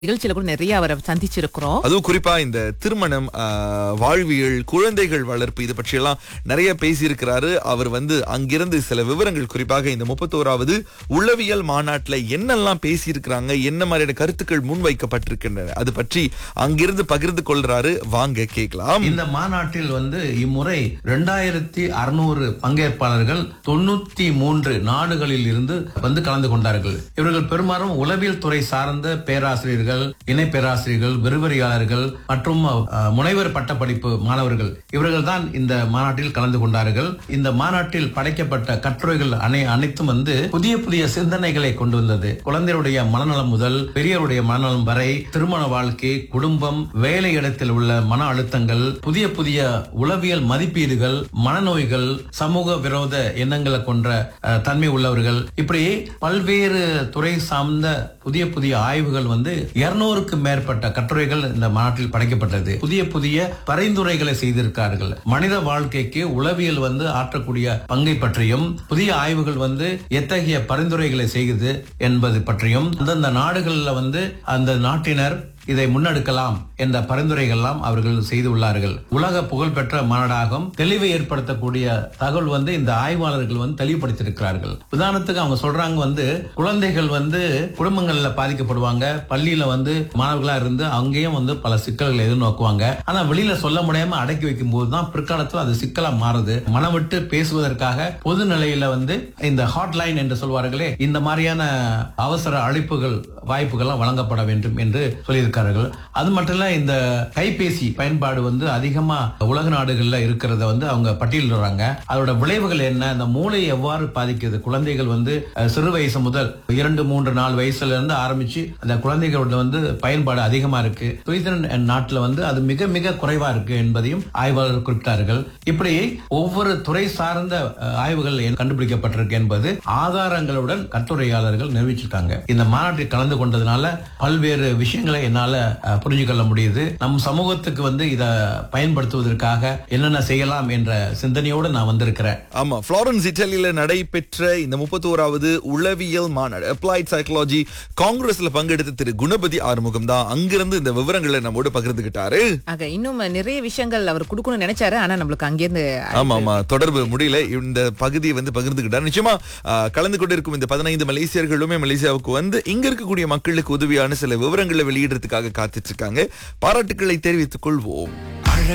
நிகழ்ச்சியில கூட நிறைய அவரை சந்திச்சிருக்கிறோம் அதுவும் குறிப்பா இந்த திருமணம் ஆஹ், வாழ்வியல் குழந்தைகள் வளர்ப்பு இது பற்றியெல்லாம் நிறைய பேசியிருக்கிறாரு அவர் வந்து அங்கிருந்து சில விவரங்கள் குறிப்பாக இந்த முப்பத்தோராவது உளவியல் மாநாட்டுல என்னெல்லாம் பேசியிருக்கிறாங்க என்ன மாதிரியான கருத்துக்கள் முன்வைக்கப்பட்டிருக்கின்றன அது பற்றி அங்கிருந்து பகிர்ந்து கொள்றாரு வாங்க கேட்கலாம் இந்த மாநாட்டில் வந்து இம்முறை இரண்டாயிரத்தி அறுநூறு பங்கேற்பாளர்கள் தொண்ணூத்தி மூன்று நாடுகளில் இருந்து வந்து கலந்து கொண்டார்கள் இவர்கள் பெரும்பாலும் உளவியல் துறை சார்ந்த பேராசிரியர்கள் இணை பேராசிரியர்கள் விரிவுரையாளர்கள் மற்றும் அஹ், முனைவர் பட்டப்படிப்பு மாணவர்கள் இவர்கள் தான் இந்த மாநாட்டில் கலந்து கொண்டார்கள் இந்த மாநாட்டில் படைக்கப்பட்ட கட்டுரைகள் அனை அனைத்தும் வந்து புதிய புதிய சிந்தனைகளை கொண்டு வந்தது குழந்தையுடைய மனநலம் முதல் பெரியவருடைய மனநலம் வரை திருமண வாழ்க்கை குடும்பம் வேலை இடத்தில் உள்ள மன அழுத்தங்கள் புதிய புதிய உளவியல் மதிப்பீடுகள் மனநோய்கள் சமூக விரோத எண்ணங்களை கொன்ற அஹ், தன்மை உள்ளவர்கள் இப்படி பல்வேறு துறை சார்ந்த புதிய புதிய ஆய்வுகள் வந்து இருநூறுக்கு மேற்பட்ட கட்டுரைகள் இந்த மாநாட்டில் படைக்கப்பட்டது புதிய புதிய பரிந்துரைகளை செய்திருக்கார்கள் மனித வாழ்க்கைக்கு உளவியல் வந்து ஆற்றக்கூடிய பங்கை பற்றியும் புதிய ஆய்வுகள் வந்து எத்தகைய பரிந்துரைகளை செய்கிறது என்பது பற்றியும் அந்தந்த நாடுகளில் வந்து அந்த நாட்டினர் இதை முன்னெடுக்கலாம் என்ற பரிந்துரைகள்லாம் அவர்கள் செய்துள்ளார்கள் உலக புகழ்பெற்ற மாநாடாகும் தெளிவை ஏற்படுத்தக்கூடிய தகவல் வந்து இந்த ஆய்வாளர்கள் வந்து தெளிவுபடுத்தியிருக்கிறார்கள் உதாரணத்துக்கு அவங்க சொல்றாங்க வந்து குழந்தைகள் வந்து குடும்பங்கள்ல பாதிக்கப்படுவாங்க பள்ளியில வந்து மாணவர்களா இருந்து அங்கேயும் வந்து பல சிக்கல்களை எதிர்நோக்குவாங்க ஆனா வெளியில சொல்ல முடியாம அடக்கி வைக்கும் போதுதான் பிற்காலத்துல அது சிக்கலா மாறுது மனம் விட்டு பேசுவதற்காக பொது நிலையில வந்து இந்த ஹாட்லைன் என்று சொல்வார்களே இந்த மாதிரியான அவசர அழைப்புகள் வாய்ப்புகள்லாம் வழங்கப்பட வேண்டும் என்று சொல்லியிருக்கார்கள் அது மட்டும் இல்ல இந்த கைபேசி பயன்பாடு வந்து அதிகமா உலக நாடுகள்ல இருக்கிறத வந்து அவங்க பட்டியலிடுறாங்க அதோட விளைவுகள் என்ன அந்த மூளையை எவ்வாறு பாதிக்குது குழந்தைகள் வந்து அஹ், சிறு வயசு முதல் இரண்டு மூன்று நாலு வயசுல இருந்து ஆரம்பிச்சு அந்த குழந்தைகளோட வந்து பயன்பாடு அதிகமா இருக்கு சுவிட்சர்லாந்து நாட்டுல வந்து அது மிக மிக குறைவா இருக்கு என்பதையும் ஆய்வாளர்கள் குறிப்பிட்டார்கள் இப்படி ஒவ்வொரு துறை சார்ந்த அஹ், ஆய்வுகள் என் கண்டுபிடிக்கப்பட்டிருக்கு என்பது ஆதாரங்களுடன் கட்டுரையாளர்கள் நிரூபிச்சிருக்காங்க இந்த மாநாட்டில் கலந்து கொண்டதுனால பல்வேறு விஷயங்களை என்னால அஹ், புரிஞ்சு கொள்ள முடியுது நம் சமூகத்துக்கு வந்து இத பயன்படுத்துவதற்காக என்னென்ன செய்யலாம் என்ற சிந்தனையோடு நான் வந்திருக்கிறேன் ஆமா பிளாரன்ஸ் இத்தாலியில நடைபெற்ற இந்த முப்பத்தோராவது உளவியல் மாநாடு அப்ளைட் சைக்காலஜி காங்கிரஸ்ல பங்கெடுத்த திரு குணபதி ஆறுமுகம் தான் அங்கிருந்து இந்த விவரங்களை நம்மோடு பகிர்ந்துகிட்டாரு ஆக இன்னும் நிறைய விஷயங்கள் அவர் கொடுக்கணும்னு நினைச்சாரு ஆனா நம்மளுக்கு அங்கிருந்து ஆமா ஆமா தொடர்பு முடியல இந்த பகுதியை வந்து பகிர்ந்துகிட்டார் நிச்சயமா ஆ, கலந்து கொண்டிருக்கும் இந்த பதினைந்து மலேசியர்களுமே மலேசியாவுக்கு வந்து இங்க இருக்கக்கூடிய மக்களுக்கு உதவியான சில விவரங்களை வெளியிடுறதுக்காக காத்துட்டு இருக்காங்க பாராட்டுக்களை தெரிவித்துக் கொள்வோம்